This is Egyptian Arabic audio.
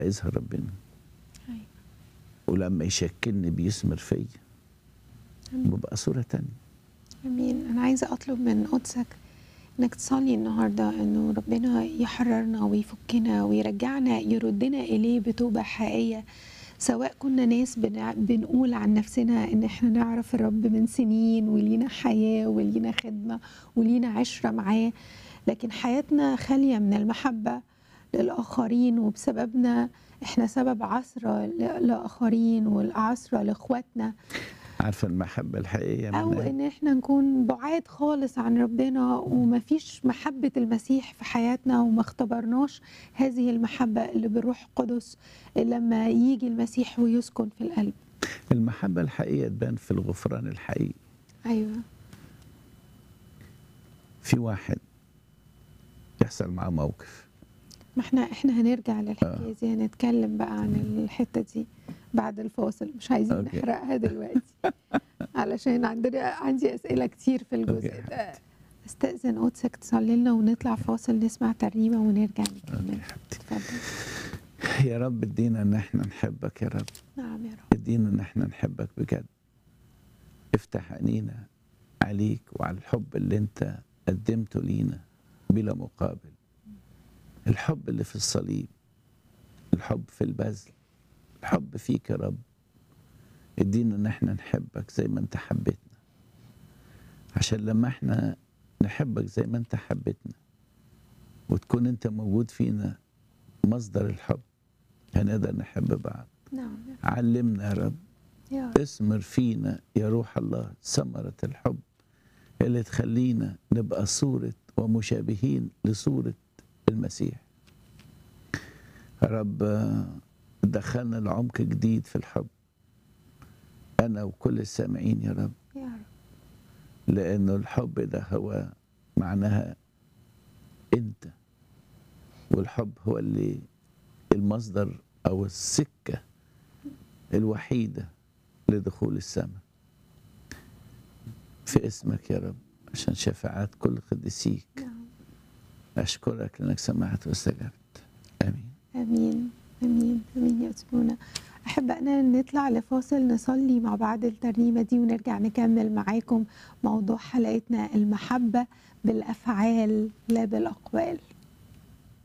يظهر ربنا أيوة. ولما يشكلني بيثمر فيا ببقى صورة تانية امين انا عايزه اطلب من قدسك انك تصلي النهارده انه ربنا يحررنا ويفكنا ويرجعنا يردنا اليه بتوبه حقيقيه سواء كنا ناس بنع- بنقول عن نفسنا ان احنا نعرف الرب من سنين ولينا حياه ولينا خدمه ولينا عشره معاه لكن حياتنا خاليه من المحبه للاخرين وبسببنا احنا سبب عثره ل- لاخرين والعثره لاخواتنا عارفة المحبة الحقيقية او معناها ان احنا نكون بعاد خالص عن ربنا ومفيش محبه المسيح في حياتنا وما اختبرناش هذه المحبه اللي بالروح القدس لما يجي المسيح ويسكن في القلب المحبة الحقيقية تبان في الغفران الحقيقي ايوه في واحد يحصل معاه موقف ما احنا احنا هنرجع للحكايه دي هنتكلم بقى عن الحته دي بعد الفاصل مش عايزين أوكي. نحرقها دلوقتي علشان عندنا عندي اسئله كتير في أوكي الجزء يا ده استاذن قدسك تصلي لنا ونطلع فاصل نسمع ترنيمه ونرجع أوكي نكمل يا حبيبتي اتفضل يا رب ادينا ان احنا نحبك يا رب نعم يا رب ادينا ان احنا نحبك بجد افتح عينينا عليك وعلى الحب اللي انت قدمته لينا بلا مقابل الحب اللي في الصليب الحب في البذل الحب فيك يا رب ادينا ان احنا نحبك زي ما انت حبيتنا عشان لما احنا نحبك زي ما انت حبيتنا وتكون انت موجود فينا مصدر الحب هنقدر نحب بعض نعم يا علمنا يا رب رب يا رب اثمر فينا يا روح الله ثمرة الحب اللي تخلينا نبقى صورة ومشابهين لصورة المسيح يا رب آه، دخلنا لعمق جديد في الحب أنا وكل السامعين يا رب يا رب لأنه الحب ده هو معناها أنت والحب هو اللي المصدر أو السكة الوحيدة لدخول السماء في اسمك يا رب عشان شفاعات كل قديسيك نعم أشكرك لأنك سمعت واستجبت آمين امين امين امين يا اسمونا احب انا نطلع لفاصل نصلي مع بعض الترنيمه دي ونرجع نكمل معاكم موضوع حلقتنا المحبه بالافعال لا بالاقوال